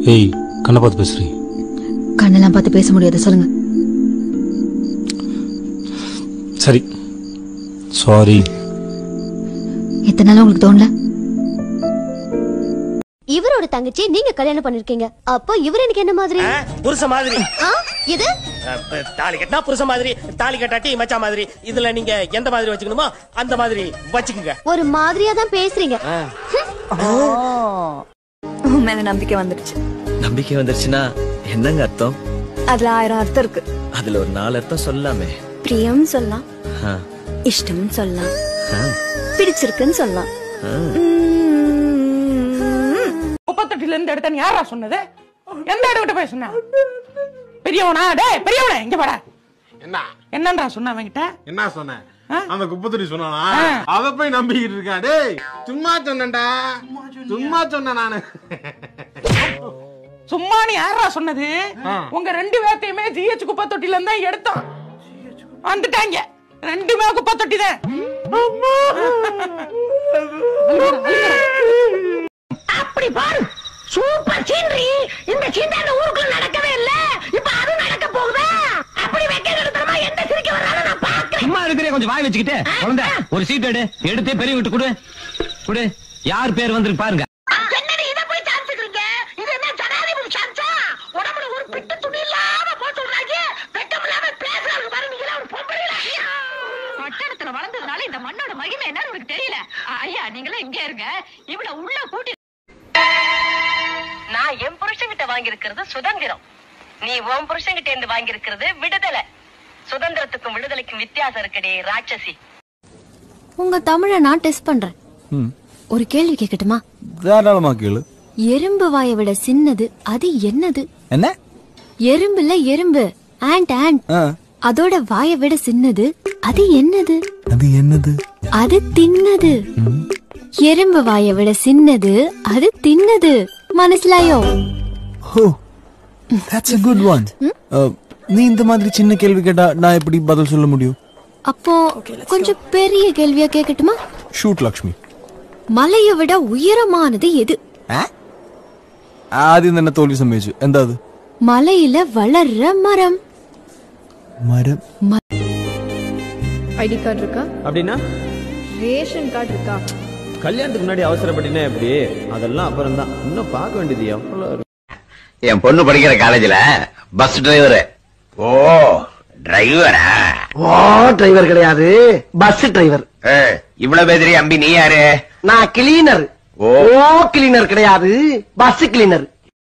ஏய் கண்ணை பார்த்து பேசுறீ கண்ணெல்லாம் பார்த்து பேச முடியாது சொல்லுங்க சரி சாரி எத்தனை நாள் உங்களுக்கு தோணல இவரோட தங்கச்சி நீங்க கல்யாணம் பண்ணிருக்கீங்க அப்போ இவர் எனக்கு என்ன மாதிரி புருஷ மாதிரி ஆ? இது அஹ், தாலி கட்டினா புருஷ மாதிரி தாலி கட்டாட்டி மச்சா மாதிரி இதுல நீங்க எந்த மாதிரி வச்சுக்கணுமோ அந்த மாதிரி வச்சுக்கோங்க ஒரு மாதிரியா தான் பேசுறீங்க உன் மேல நம்பிக்கை வந்துடுச்சு நம்பிக்கை வந்துருச்சுன்னா என்னங்க அர்த்தம் அதுல ஆயிரம் அர்த்தம் இருக்கு அதுல ஒரு நாலு அர்த்தம் சொல்லலாமே பிரியம் சொல்லலாம் ஆ, இஷ்டம் சொல்லலாம் ஆ, பிடிச்சிருக்குன்னு சொல்லலாம் ஆ. முப்பத்தெட்டுல இருந்து எடுத்தேன்னு யாரா சொன்னது எந்த இடத்துல போய் சொன்ன பெரியவனா டேய் பெரியவனே இங்க வாடா என்ன என்னன்றா சொன்ன அவன்கிட்ட என்ன சொன்னேன் அந்த குப்பத்தொட்டி சொன்னானா அத போய் நம்பிக்கிட்டு இருக்கான் டேய் சும்மா சொன்னேன்டா சும்மா சொன்னேன் நானு சும்மா நீ யாரா சொன்னது உங்க ரெண்டு பேர்த்தையுமே ஜிஹெச் குப்பை தொட்டில இருந்தா எடுத்தோம் வந்துட்டாங்க ரெண்டுமே குப்பை தொட்டி தான் அப்படி பாரு சூப்பர் சீனரி இந்த சீண்டாண்ட ஊருக்குள்ள நடக்கவே இல்ல இப்ப அது நடக்க போகுதா அப்படி வைக்க நிறுத்தமா எந்த சிரிக்க வராலும் நான் பாக்குறேன் சும்மா இருக்கிறே கொஞ்சம் வாய் வச்சுக்கிட்டு குழந்தை ஒரு சீட் எடு எடுத்து பெரிய விட்டு கொடு கொடு யார் பேர் வந்திருக்கு பாருங்க என்னடி இத போய் சாப்பிட்டுக்கிறீங்க இது என்ன ஜனாதிபதி சான்ஸா உடம்புல ஒரு பிட்டு துணி இல்லாம போட்டு விடுறாங்க வெட்கம் இல்லாம பேசுறாங்க பாரு நீங்க ஒரு பொம்பளை பட்டணத்துல வளர்ந்ததுனால இந்த மண்ணோட மகிமை என்னன்னு உனக்கு தெரியல ஐயா நீங்களும் இங்க இருங்க இவ்வளவு உள்ள கூட்டி நான் என் புருஷன்கிட்ட வாங்கியிருக்கிறது சுதந்திரம் நீ உன் புருஷன்கிட்ட இருந்து வாங்கியிருக்கிறது விடுதலை சுதந்திரத்துக்கும் விடுதலைக்கும் வித்தியாசம் இருக்குடி ராட்சசி உங்க தமிழை நான் டெஸ்ட் பண்றேன் ஒரு கேள்வி கேட்கட்டுமா தாராளமா கேளு எறும்பு வாயை விட சின்னது அது என்னது என்ன எறும்புல எறும்பு ஆண்ட் ஆண்ட் ஆ, அதோட வாயை விட சின்னது அது என்னது அது என்னது அது தின்னது எறும்பு வாயை விட சின்னது அது தின்னது மனசிலாயோ oh that's a good one நீ இந்த மாதிரி சின்ன கேள்வி கேட்டா நான் எப்படி பதில் சொல்ல முடியும் அப்போ கொஞ்சம் பெரிய கேள்வியா கேட்கட்டுமா ஷூட் லக்ஷ்மி மலையை விட உயரமானது எது ആദ്യം തന്നെ തോൽവി സമ്മതിച്ചു എന്താ അത് மலையில வளர்ற மரம் മരം ஐடி கார்டு இருக்கா அப்படின்னா ரேஷன் கார்டு இருக்கா கல்யாணத்துக்கு முன்னாடி அவசரப்பட்டினா எப்படி அதெல்லாம் அப்புறம் தான் இன்னும் பார்க்க வேண்டியது எவ்வளவு இருக்கு. என் பொண்ணு படிக்கிற காலேஜ்ல பஸ் டிரைவர் ஓ டிரைவரா ஓ டிரைவர் கிடையாது பஸ் டிரைவர் இவ்வளவு பேதிரி அம்பி நீ யாரு நான் கிளீனர் ஓ ஓ கிளீனர் கிடையாது பஸ் கிளீனர்